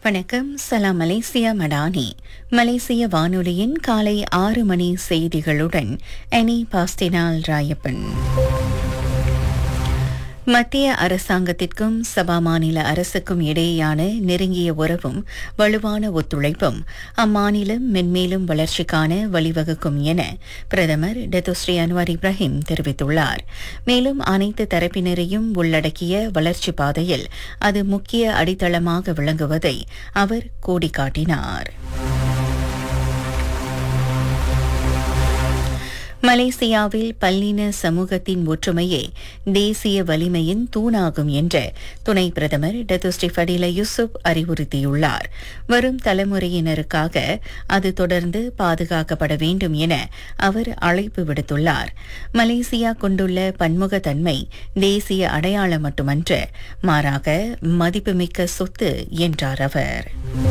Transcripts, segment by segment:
வணக்கம் சலாம் மலேசியா மடானி மலேசிய வானொலியின் காலை ஆறு மணி செய்திகளுடன் எனி பாஸ்டினால் ராயப்பன் மத்திய அரசாங்கத்திற்கும் சபா மாநில அரசுக்கும் இடையேயான நெருங்கிய உறவும் வலுவான ஒத்துழைப்பும் அம்மாநிலம் மென்மேலும் வளர்ச்சிக்கான வழிவகுக்கும் என பிரதமர் டெத்துஸ்ரீ அன்வார் இப்ராஹிம் தெரிவித்துள்ளார் மேலும் அனைத்து தரப்பினரையும் உள்ளடக்கிய வளர்ச்சி பாதையில் அது முக்கிய அடித்தளமாக விளங்குவதை அவர் கோடிக்காட்டினார் மலேசியாவில் பல்லின சமூகத்தின் ஒற்றுமையே தேசிய வலிமையின் தூணாகும் என்று துணை பிரதமர் டத்துஸ்ரீ ஃபடில யூசுப் அறிவுறுத்தியுள்ளார் வரும் தலைமுறையினருக்காக அது தொடர்ந்து பாதுகாக்கப்பட வேண்டும் என அவர் அழைப்பு விடுத்துள்ளார் மலேசியா கொண்டுள்ள பன்முகத்தன்மை தேசிய அடையாளம் மட்டுமன்று மாறாக மதிப்புமிக்க சொத்து என்றார் அவர்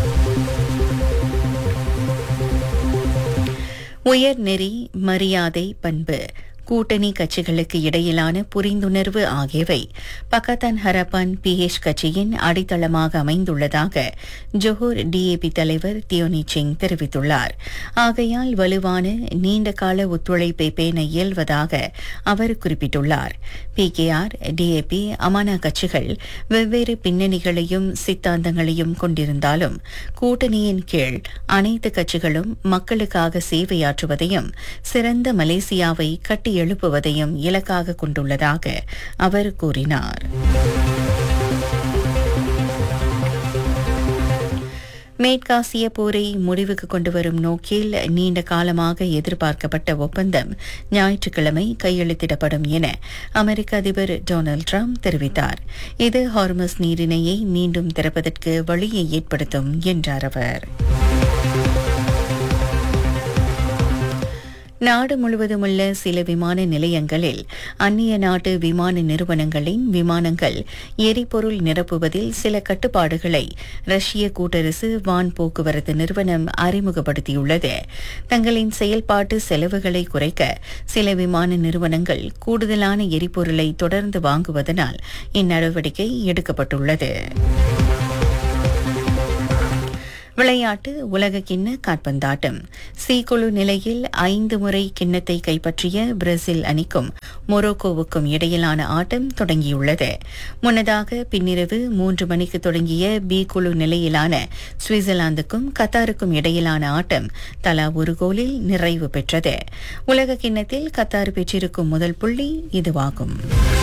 உயர்நெறி மரியாதை பண்பு கூட்டணி கட்சிகளுக்கு இடையிலான புரிந்துணர்வு ஆகியவை பக்கத்தான் ஹரப்பான் பிஹெச் கட்சியின் அடித்தளமாக அமைந்துள்ளதாக ஜொஹூர் டிஏபி தலைவர் தியோனி சிங் தெரிவித்துள்ளார் ஆகையால் வலுவான நீண்டகால ஒத்துழைப்பை பேண இயல்வதாக அவர் குறிப்பிட்டுள்ளார் பிகேஆர் டிஏபி அமானா கட்சிகள் வெவ்வேறு பின்னணிகளையும் சித்தாந்தங்களையும் கொண்டிருந்தாலும் கூட்டணியின் கீழ் அனைத்து கட்சிகளும் மக்களுக்காக சேவையாற்றுவதையும் சிறந்த மலேசியாவை கட்டி எழுப்புவதையும் இலக்காக கொண்டுள்ளதாக அவர் கூறினார் மேற்காசிய போரை முடிவுக்கு கொண்டு வரும் நோக்கில் நீண்ட காலமாக எதிர்பார்க்கப்பட்ட ஒப்பந்தம் ஞாயிற்றுக்கிழமை கையெழுத்திடப்படும் என அமெரிக்க அதிபர் டொனால்டு டிரம்ப் தெரிவித்தார் இது ஹார்மஸ் நீரிணையை மீண்டும் திறப்பதற்கு வழியை ஏற்படுத்தும் என்றார் அவர் நாடு முழுவதும் உள்ள சில விமான நிலையங்களில் அந்நிய நாட்டு விமான நிறுவனங்களின் விமானங்கள் எரிபொருள் நிரப்புவதில் சில கட்டுப்பாடுகளை ரஷ்ய கூட்டரசு வான் போக்குவரத்து நிறுவனம் அறிமுகப்படுத்தியுள்ளது தங்களின் செயல்பாட்டு செலவுகளை குறைக்க சில விமான நிறுவனங்கள் கூடுதலான எரிபொருளை தொடர்ந்து வாங்குவதனால் இந்நடவடிக்கை எடுக்கப்பட்டுள்ளது விளையாட்டு உலக கிண்ண காற்பந்தாட்டம் சி குழு நிலையில் ஐந்து முறை கிண்ணத்தை கைப்பற்றிய பிரேசில் அணிக்கும் மொரோக்கோவுக்கும் இடையிலான ஆட்டம் தொடங்கியுள்ளது முன்னதாக பின்னிரவு மூன்று மணிக்கு தொடங்கிய பி குழு நிலையிலான சுவிட்சர்லாந்துக்கும் கத்தாருக்கும் இடையிலான ஆட்டம் தலா ஒரு கோலில் நிறைவு பெற்றது உலக கிண்ணத்தில் கத்தார் பெற்றிருக்கும் முதல் புள்ளி இதுவாகும்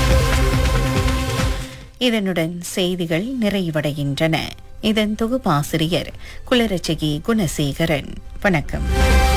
இதனுடன் செய்திகள் நிறைவடைகின்றன இதன் தொகுப்பாசிரியர் குலரட்சகி குணசேகரன் வணக்கம்